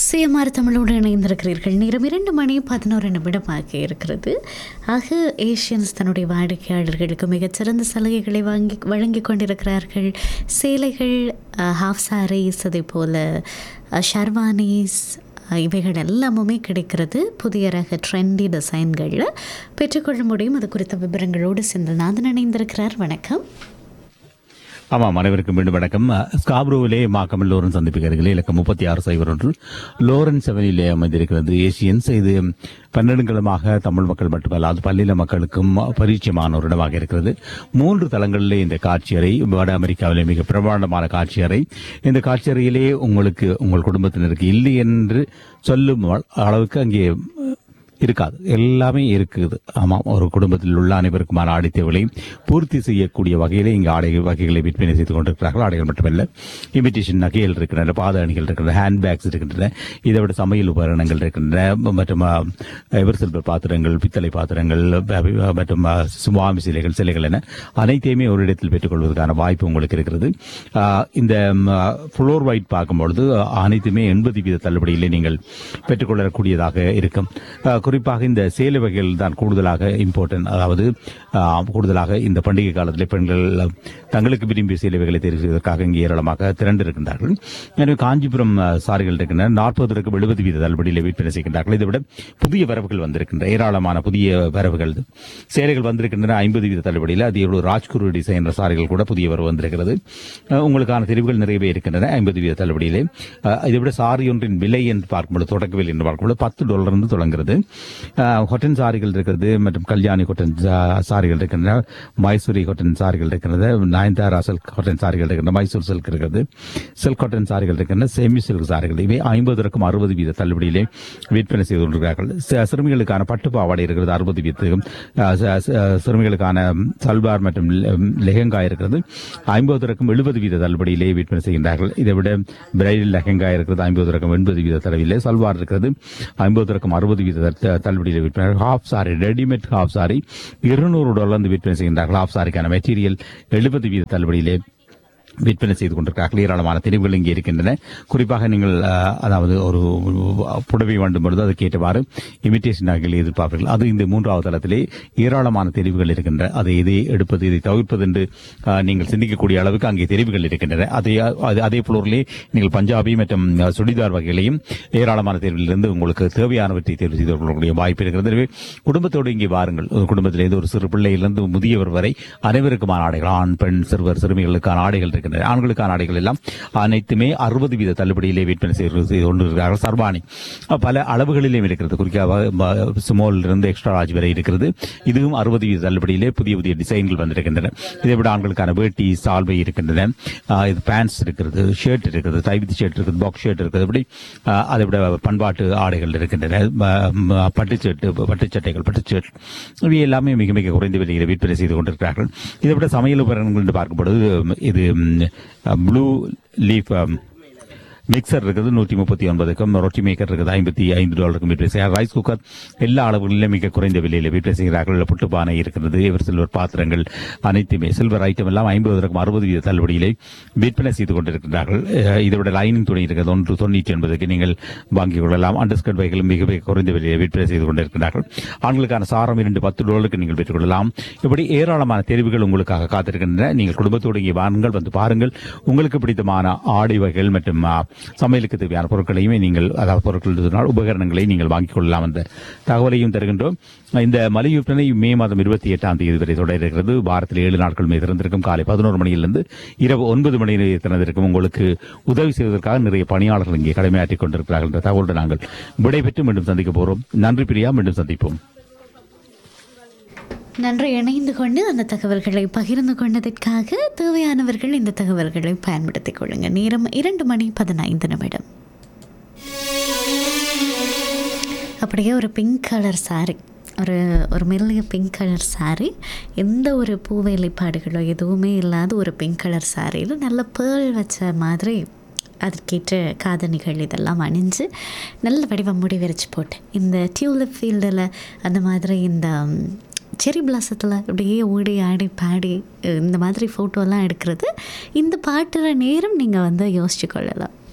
CMR தமிழோடு இணைந்திருக்கிறீர்கள் நேரம் இரண்டு மணி பதினோரு நிமிடமாக இருக்கிறது ஆக ஏஷியன்ஸ் தன்னுடைய வாடிக்கையாளர்களுக்கு மிகச்சிறந்த சலுகைகளை வாங்கி வழங்கி கொண்டிருக்கிறார்கள் சேலைகள் ஹாஃப் சாரீஸ் அதே போல் ஷர்வானிஸ் இவைகள் எல்லாமுமே கிடைக்கிறது புதிய ரக ட்ரெண்டி டிசைன்களில் பெற்றுக்கொள்ள முடியும் அது குறித்த விவரங்களோடு செந்தில்நாதன் இணைந்திருக்கிறார் வணக்கம் ஆமாம் அனைவருக்கும் மீண்டும் வணக்கம் ஸ்காப்ரோவிலே மாக்கமல் லோரன் சந்திப்புக்கு அருகிலே இலக்கம் முப்பத்தி ஆறு சைபர் ஒன்று லோரன் செவனிலே அமைந்திருக்கிறது ஏசியன்ஸ் இது பன்னெடுங்களமாக தமிழ் மக்கள் மட்டுமல்லாது பல்லின மக்களுக்கும் பரிச்சயமான ஒரு இடமாக இருக்கிறது மூன்று தளங்களிலே இந்த காட்சியறை வட அமெரிக்காவிலே மிக பிரமாண்டமான காட்சியறை இந்த காட்சியறையிலே உங்களுக்கு உங்கள் குடும்பத்தினருக்கு இல்லை என்று சொல்லும் அளவுக்கு அங்கே இருக்காது எல்லாமே இருக்குது ஆமாம் ஒரு குடும்பத்தில் உள்ள அனைவருக்குமான ஆடை தேவைகளையும் பூர்த்தி செய்யக்கூடிய வகையிலே இங்கு ஆடை வகைகளை விற்பனை செய்து கொண்டிருக்கிறார்கள் ஆடைகள் மட்டுமல்ல இமிட்டேஷன் நகைகள் இருக்கின்றன பாத அணிகள் இருக்கின்றன ஹேண்ட் பேக்ஸ் இருக்கின்றன இதை விட சமையல் உபகரணங்கள் இருக்கின்றன மற்றும் எவர் சில்வர் பாத்திரங்கள் பித்தளை பாத்திரங்கள் அஹ், மற்றும் அஹ், சுவாமி சிலைகள் சிலைகள் என அனைத்தையுமே ஒரு இடத்தில் பெற்றுக்கொள்வதற்கான வாய்ப்பு உங்களுக்கு இருக்கிறது ஆஹ், இந்த ஃப்ளோர் ஒயிட் பார்க்கும்பொழுது அனைத்துமே எண்பது வீத தள்ளுபடியிலே நீங்கள் பெற்றுக்கொள்ளக்கூடியதாக இருக்கும் ஆஹ், குறிப்பாக இந்த சேலை வகைகள் தான் கூடுதலாக இம்பார்ட்டன்ட் அதாவது ஆஹ், கூடுதலாக இந்த பண்டிகை காலத்தில் பெண்கள் தங்களுக்கு விரும்பிய சேலை வகைகளை தேர்வு செய்வதற்காக இங்கே ஏராளமாக திரண்டிருக்கின்றார்கள் எனவே காஞ்சிபுரம் ஆஹ், சாரிகள் இருக்கின்றன நாற்பதற்கு எழுபது வீத தள்ளுபடியில் விற்பனை செய்கின்றார்கள் இதை விட புதிய வரவுகள் வந்திருக்கின்றன ஏராளமான புதிய வரவுகள் சேலைகள் வந்திருக்கின்றன ஐம்பது வீத தள்ளுபடியில் அது எவ்வளவு ராஜ்குரு டிசைன் சாரிகள் கூட புதிய வரவு வந்திருக்கிறது அஹ், உங்களுக்கான தெரிவுகள் நிறையவே இருக்கின்றன ஐம்பது வீத தள்ளுபடியிலே அஹ், இதை விட சாரி ஒன்றின் விலை என்று பார்க்கும்போது தொடக்க விலை என்று பார்க்கும்போது பத்து டாலர் இருந்து தொடங்குகிறது அஹ், கொட்டன் சாரிகள் இருக்கிறது மற்றும் கல்யாணி கொட்டன் சா- சாரிகள் இருக்கின்றன மைசூரி கொட்டன் சாரிகள் இருக்கிறது நயன்தாரா சில்க் கொட்டன் சாரிகள் இருக்கின்றன மைசூர் சில்க் இருக்கிறது சில்க் காட்டன் சாரிகள் இருக்கின்றன செமி சில்க் சாரிகள் இவை ஐம்பதற்கும் அறுபது வீத தள்ளுபடியிலே விற்பனை செய்து கொண்டிருக்கிறார்கள் சி- சிறுமிகளுக்கான பட்டு பாவாடை இருக்கிறது அறுபது வீதத்துக்கும் அஹ், ச- ச- சிறுமிகளுக்கான சல்வார் மற்றும் லெ- லெஹெங்கா இருக்கிறது ஐம்பதற்கும் எழுபது வீத தள்ளுபடியிலே விற்பனை செய்கின்றார்கள் இதை விட பிரைடல் லெஹெங்கா இருக்கிறது ஐம்பதற்கும் எண்பது வீத தளவிலே சல்வார் இருக்கிறது ஐம்பதற்கும் அறுபது வீத த- தள்ளுபடியிலே விற்பனை half sari readymade half sari இருநூறு டாலர் விற்பனை செய்கின்றார்கள் ஹாஃப் சாரிக்கான மெட்டீரியல் எழுபது வீத தள்ளுபடியிலே விற்பனை செய்து கொண்டிருக்கிறார்கள் ஏராளமான தெரிவுகள் இங்கே இருக்கின்றன குறிப்பாக நீங்கள் அஹ், அதாவது ஒரு புடவை வேண்டும் பொழுது அதுக்கு ஏற்றவாறு இமிட்டேஷன் நகைகளை எதிர்பார்ப்பீர்கள் அது இந்த மூன்றாவது தளத்திலே ஏராளமான தெரிவுகள் இருக்கின்றன அதை இதை எடுப்பது இதை தவிர்ப்பது என்று அஹ், நீங்கள் சிந்திக்கக்கூடிய அளவுக்கு அங்கே தெரிவுகள் இருக்கின்றன அதே அது- அதே போலவே நீங்கள் பஞ்சாபி மற்றும் அஹ், சுடிதார் வகைகளையும் ஏராளமான தேர்விலிருந்து உங்களுக்கு தேவையானவற்றை தேர்வு செய்து கொள்ளக்கூடிய வாய்ப்பு இருக்கிறது எனவே குடும்பத்தோடு இங்கே வாருங்கள் ஒரு குடும்பத்திலிருந்து ஒரு சிறு பிள்ளையிலிருந்து முதியவர் வரை அனைவருக்குமான ஆடைகள் ஆண் பெண் சிறுவர் சிறுமிகளுக்கான ஆடைகள் இருக்கின்றன ஆண்களுக்கான ஆடைகள் எல்லாம் அனைத்துமே அறுபது வீத தள்ளுபடியிலே விற்பனை செய்து செய்து கொண்டிருக்கிறார்கள் சர்பானி பல அளவுகளிலும் இருக்கிறது குறிப்பாக ஸ்மால் இருந்து எக்ஸ்ட்ரா லார்ஜ் வரை இருக்கிறது இதுவும் அறுபது வீத தள்ளுபடியிலே புதிய புதிய டிசைன்கள் வந்திருக்கின்றன இதை விட ஆண்களுக்கான வேட்டி சால்வை இருக்கின்றன ஆஹ் இது பேண்ட்ஸ் இருக்கிறது ஷர்ட் இருக்கிறது தைவித் ஷர்ட் இருக்குது பாக்ஸ் ஷர்ட் இருக்குது இப்படி ஆஹ் அதை விட பண்பாட்டு ஆடைகள் இருக்கின்றன ம- ம- பட்டுச்சட்டை பட்டுச்சட்டைகள் பட்டுச்சட் இவை எல்லாமே மிக மிக குறைந்த விலையில் விற்பனை செய்து கொண்டிருக்கிறார்கள் இதை விட சமையல் உபகரணங்கள் என்று பார்க்கும்பொழுது இது ப்ளூ லீஃப் மிக்சர் இருக்குது நூற்றி முப்பத்தி ஒன்பதுக்கும் ரொட்டி மேக்கர் இருக்குது ஐம்பத்தி ஐந்து டாலருக்கும் விற்பனை செய்ய ரைஸ் குக்கர் எல்லா அளவுகளிலும் மிக குறைந்த விலையில் விற்பனை செய்கிறார்கள் புட்டு பானை இருக்கிறது எவர் சில்வர் பாத்திரங்கள் அனைத்துமே சில்வர் ஐட்டம் எல்லாம் ஐம்பதற்கும் அறுபது வீத தள்ளுபடியிலே விற்பனை செய்து கொண்டிருக்கிறார்கள் அஹ் இதை விட லைனிங் துணி இருக்கிறது ஒன்று தொண்ணூற்றி ஒன்பதுக்கு நீங்கள் வாங்கிக் கொள்ளலாம் அண்டர்ஸ்கர்ட் வைகளும் மிக மிக குறைந்த விலையில் விற்பனை செய்து கொண்டிருக்கிறார்கள் ஆண்களுக்கான சாரம் இரண்டு பத்து டாலருக்கு நீங்கள் பெற்றுக்கொள்ளலாம் இப்படி ஏராளமான தெரிவுகள் உங்களுக்காக காத்திருக்கின்றன நீங்கள் குடும்பத்தோடு இங்கே வாருங்கள் வந்து பாருங்கள் உங்களுக்கு பிடித்தமான ஆடை வகைகள் மற்றும் ஆ, சமையலுக்கு தேவையான பொருட்களையுமே நீங்கள் அதாவது பொருட்கள் சொன்னால் உபகரணங்களை நீங்கள் வாங்கிக் கொள்ளலாம் என்ற தகவலையும் தருகின்றோம் இந்த மலை விற்பனை மே மாதம் இருபத்தி எட்டாம் தேதி வரை தொடர இருக்கிறது வாரத்தில் ஏழு நாட்களுமே திறந்திருக்கும் காலை பதினோரு மணியிலிருந்து இரவு ஒன்பது மணி வரை திறந்திருக்கும் உங்களுக்கு உதவி செய்வதற்காக நிறைய பணியாளர்கள் இங்கே கடமையாற்றிக் கொண்டிருக்கிறார்கள் என்ற தகவலுடன் நாங்கள் விடைபெற்று மீண்டும் சந்திக்க போகிறோம் நன்றி பிரியா மீண்டும் சந்திப்போம் நன்றி இணைந்து கொண்டு அந்த தகவல்களை பகிர்ந்து கொண்டதற்காக தேவையானவர்கள் இந்த தகவல்களை பயன்படுத்திக் கொள்ளுங்க நேரம் இரண்டு மணி பதினைந்து நிமிடம் அப்படியே ஒரு பிங்க் கலர் saree ஒரு ஒரு மெல்லிய பிங்க் கலர் saree எந்த ஒரு பூ வேலைப்பாடுகளோ எதுவுமே இல்லாத ஒரு பிங்க் கலர் சாரியில் நல்ல பேர்ல் வச்ச மாதிரி அதற்கேற்ற காதணிகள் இதெல்லாம் அணிஞ்சு நல்ல வடிவம் முடி விரிச்சு போட்டு இந்த டியூலிப் ஃபீல்டில் அந்த மாதிரி இந்த ம், செரி பிளாசத்தில் அப்படியே ஓடி ஆடி பாடி அஹ், இந்த மாதிரி ஃபோட்டோலாம் எடுக்கிறது இந்த பாட்டுற நேரம் நீங்கள் வந்து யோசிச்சு கொள்ளலாம்